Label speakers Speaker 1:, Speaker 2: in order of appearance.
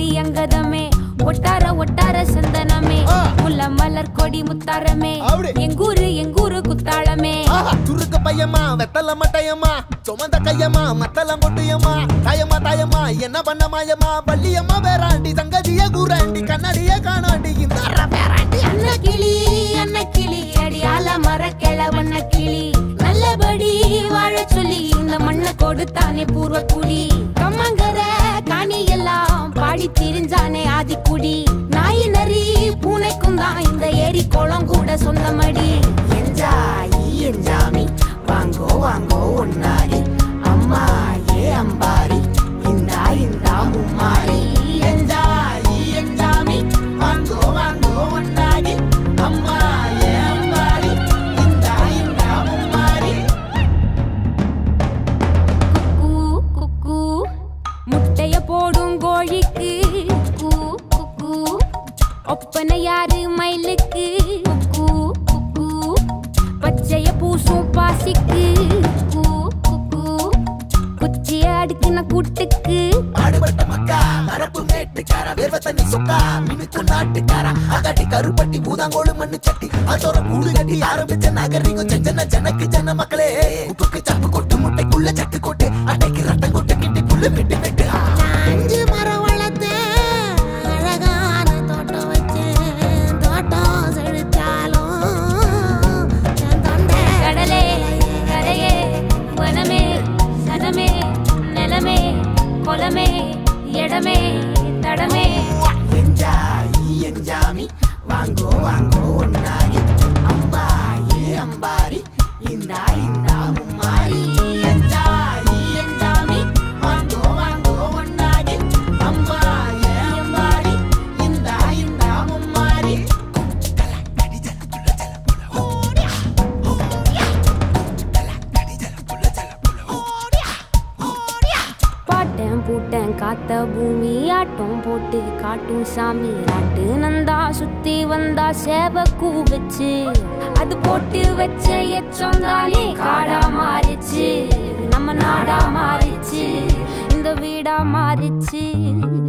Speaker 1: அடி அங்கதமே ஒட்டார ஒட்டார சந்தனமே
Speaker 2: ஆ.
Speaker 1: முல்ல மலர் கொடி முத்தாரமே
Speaker 2: அப்படி.
Speaker 1: எங்கூரு எங்கூரு குத்தாளமே
Speaker 2: ஆஹா, சுருக்கு பையம்மா வெத்தல மட்டையம்மா சுமந்த கையம்மா மத்தல மொட்டையம்மா தாயம்மா தாயம்மா என்ன பண்ண மாயம்மா பள்ளியம்மா வேறாண்டி சங்கதிய கூறாண்டி கண்ணாடிய காணாண்டி இந்த பேராண்டி
Speaker 1: அன்ன கிளி அன்ன கிளி அடியால மர கிழவண்ண கிளி நல்லபடி வாழ சொல்லி இந்த மண்ணை கொடுத்தானே பூர்வ குடி கம்மங்கர காணி எல்லாம் பாடி திரிஞ்சானே ஆதிக்குடி நாய் நரி பூனைக்கும் தான் இந்த ஏரி குளம் கூட சொந்தமடி என்ஜாய் என்ஜாமி வாங்கோ வாங்கோ ஒன்னாரி அம்மா ஏ அம்பாரி இந்தா இந்தா மும்மாரி என்ஜாய் என்ஜாமி வாங்கோ வாங்கோ ஒன்னாரி அம்மா ஏ அம்பாரி இந்தா இந்தா மும்மாரி குக்கு குக்கு முட்டைய போடும் கோழிக்கு குக்கு குக்கு ஒப்பனை யாரு மயிலுக்கு குக்கு குக்கு பச்சைய பூசும் பாசிக்கு குக்கு குக்கு குச்சிய அடுக்கின கூட்டுக்கு
Speaker 2: ஆடுபட்ட மக்கா மரப்பு மேட்டுக்கார வேர்வ தண்ணி சொக்கா மினுக்கு நாட்டுக்கார அகட்டி கருப்பட்டி பூதாங்கோடு மண்ணு சட்டி அதோட கூடு கட்டி ஆரம்பிச்ச நாகரிகம் செஞ்சன ஜனக்கு ஜன மக்களே உப்புக்கு சப்பு கொட்டு முட்டைக்குள்ள சட்டு கொட்டு அட்டைக்கு ரத்தம் கொட்டு கிட்டி புல்லு வெட்டு வெட்டு
Speaker 3: அஞ்சு மரம் வளர்த்தேன் அழகான தோட்டம் வச்சேன் தோட்டம் செழித்தாலும் என் தொண்டை
Speaker 1: கடலே கரையே வனமே சனமே நிலமே கொலமே இடமே தடமே
Speaker 2: என்ஜாய் என்ஜாமி வாங்கோ வாங்கோ ஒன்னாரி அம்பா ஏ அம்பாரி இந்தா இந்தா மும்மாரி என்ஜாய் என்ஜாமி வாங்கோ வாங்கோ ஒன்னாரி அம்பா ஏ அம்பாரி இந்தா இந்தா மும்மாரி
Speaker 1: பாட்டேன் பூட்டேன் காத்த பூமி ஆட்டம் போட்டு காட்டும் சாமி நாட்டு நந்தா சுத்தி வந்தா சேவ கூ வச்சு அது போட்டு வச்ச எச்சம் தானே காடா மாறிச்சு நம்ம நாடா மாறிச்சு இந்த வீடா மாறிச்சு